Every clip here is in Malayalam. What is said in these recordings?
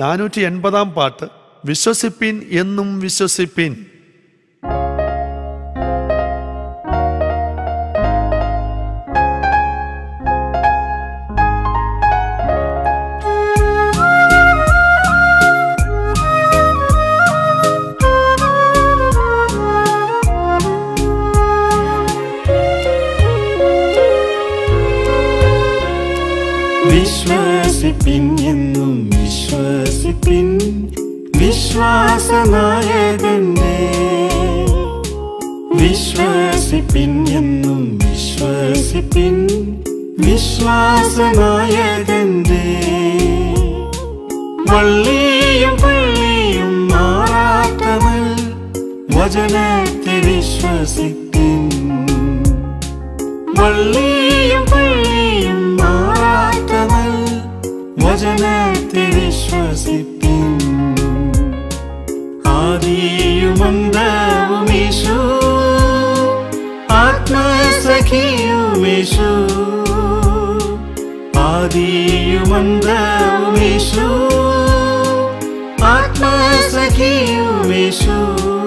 നാനൂറ്റി എൺപതാം പാട്ട് വിശ്വസിപ്പിൻ എന്നും വിശ്വസിപ്പിൻ വിശ്വസിപ്പിൻ എന്നും വിശ്വസിപ്പിൻ വിശ്വാസനായകന്റെ വിശ്വസിപ്പിൻ എന്നും വിശ്വസിപ്പിൻ വിശ്വാസനായകന്റെ വള്ളിയും പള്ളിയും മാറാത്തവൾ വചനത്തെ വിശ്വസിപ്പിൻ വള്ളിയും പള്ളിയും മാറാത്തവൾ വചനത്തെ വിശ്വസിപ്പിൻ ആദിയുമന്തവുമീശു ആത്മസഖിയുമീശു ആദിയുമന്തവുമീശു ആത്മസഖിയുമീശു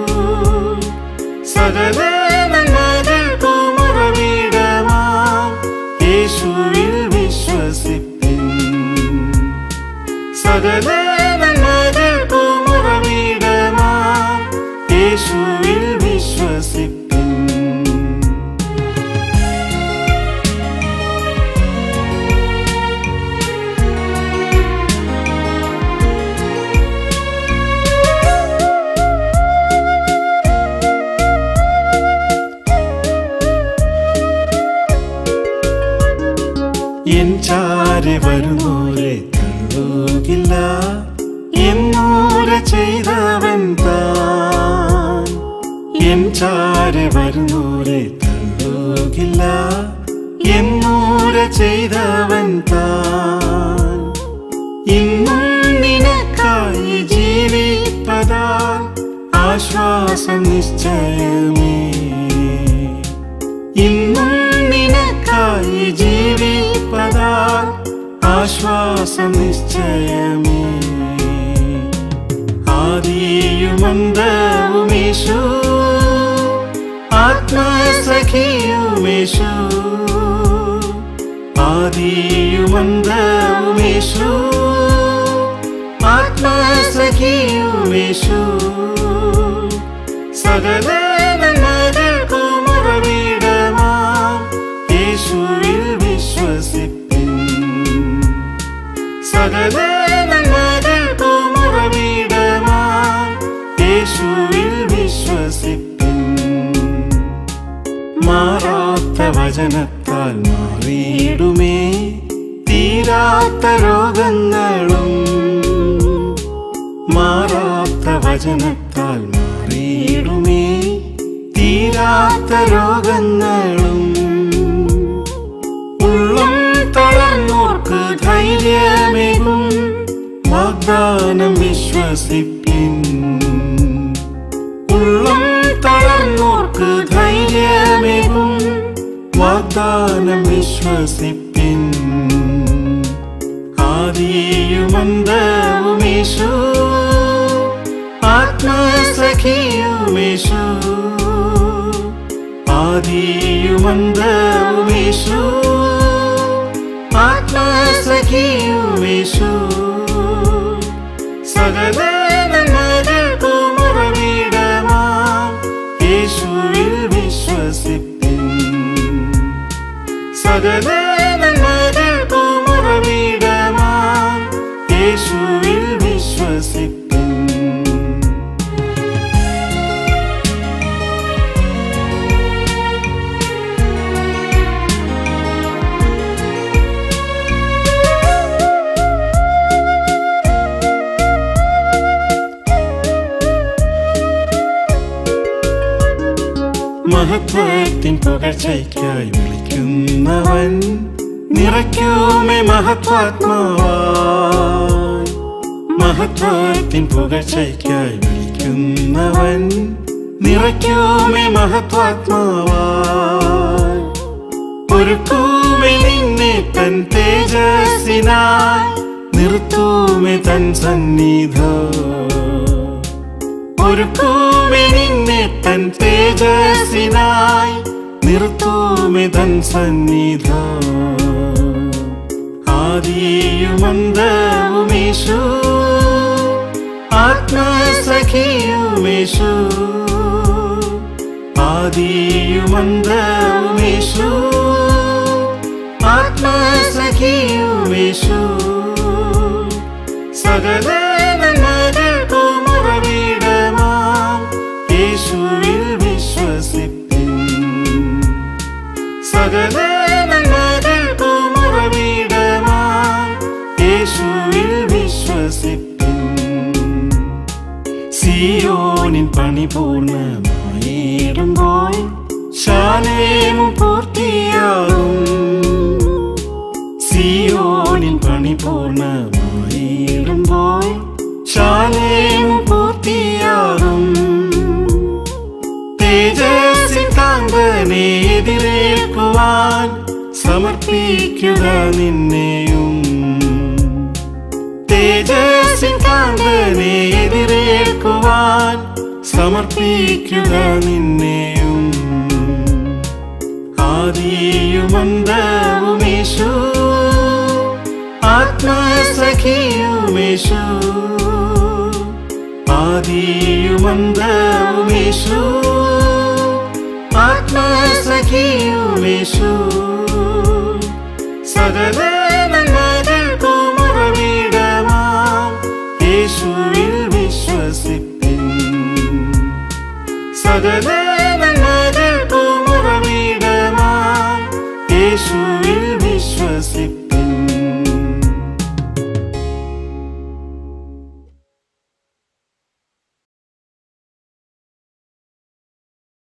സകല നന്മകൾക്കും ഉറവിടമാം യേശുവിൽ വിശ്വസിപ്പിൻ സകല നന്മകൾക്കും ഉറവിടമാം യേശുവിൽ വിശ്വസിപ്പിൻ എൻ ചാരി വരുന്നോരെ തള്ളുകില്ല എന്നൂര ചെയ്തവൻ താൻ എൻ ചാരി വരുന്നോരെ തള്ളുകില്ല എന്നൂര ചെയ്തവൻ താൻ ഇന്നും നിനക്കായി ജീവിപ്പതാ ആശ്വാസം നിശ്ചയമേ ഇന്നും നിനക്കായി ജീവിപ്പതാ ആശ്വാസം നിശ്ചയമേ ആദിയുമന്തവുമേശു ആത്മസഖിയുമേശു ആദിയുമന്തവുമേശു ആത്മസഖിയുമേശു സകല നന്മകൾക്കും ഉറവിടമാം യേശുവിൽ വിശ്വസിപ്പിൻ സകല നന്മകൾക്കും ഉറവിടമാം യേശുവിൽ വിശ്വസിപ്പിൻ മാറാത്ത വചനത്താൽ മാറിയിടുമേ തീരാത്ത രോഗങ്ങളും മാറാത്ത വചനത്താൽ മാറിയിടുമേ തീരാത്ത രോഗങ്ങളും ഉള്ളം തളർന്നോർക്ക് ധൈര്യമേകും വാഗ്ദാനം വിശ്വസിപ്പിൻ ഉള്ളം തളർന്നോർക്ക് ധൈര്യമേകും വാഗ്ദാനം വിശ്വസിപ്പിൻ ആദിയുമന്തവുമേശു ആത്മസഖിയുമേശു ആദിയുമന്തവുമേശു ആത്മസഖിയുമേശു സകല നന്മകൾക്കും ഉറവിടമാം യേശുവിൽ വിശ്വസിപ്പിൻ സകല നന്മകൾക്കും ഉറവിടമാം യേശുവിൽ വിശ്വസിപ്പിൻ മഹത്വത്തിൻ പുകഴ്ചയ്ക്കായി വിളിക്കുന്നവൻ നിറയ്ക്കുമേ മഹത്വാത്മാവായി മഹത്വത്തിൻ പുകഴ്ചയ്ക്കായി വിളിക്കുന്നവൻ നിറയ്ക്കുമേ മഹത്വാത്മാവായി ഒരുക്കുമേ നിന്നെ തൻ തേജസ്സിനായി നിർത്തൂമെ തൻ സന്നിധ ഒരുക്കൂമെ നിന്നെ തൻ തേജസ്സിനായി നിർത്തൂമെ തൻ സന്നിധ ആദിയുമന്തവുമേശു ആത്മസഖിയുമേശു ആദിയുമന്തവുമേശു ആത്മസഖിയുമേശു സകല നന്മകൾക്കും ഉറവിടമാം യേശുവിൽ വിശ്വസിപ്പിൻ സകല നന്മകൾക്കും ഉറവിടമാം യേശുവിൽ വിശ്വസിപ്പിൻ സിയോനിൻ പണി പൂർണ്ണമായിടുമ്പോൾ ശാലേമും പൂർത്തിയാകും സിയോനിൻ പണി പൂർണ്ണമായിടുമ്പോൾ ശാലേമും പൂർത്തിയാകും തേജസ്സിൻ കാന്തനെ എതിരേൽക്കുവാൻ സമർപ്പിക്കുക നിന്നെയും തേജസ്സിൻ കാന്തനെ എതിരേൽക്കുവാൻ സമർപ്പിക്കുക നിന്നെയും ആദിയുമന്തവുമേശു ആത്മസഖിയുമേശു ആദിയുമന്തവുമേശു ആത്മസഖിയുമേശു സകല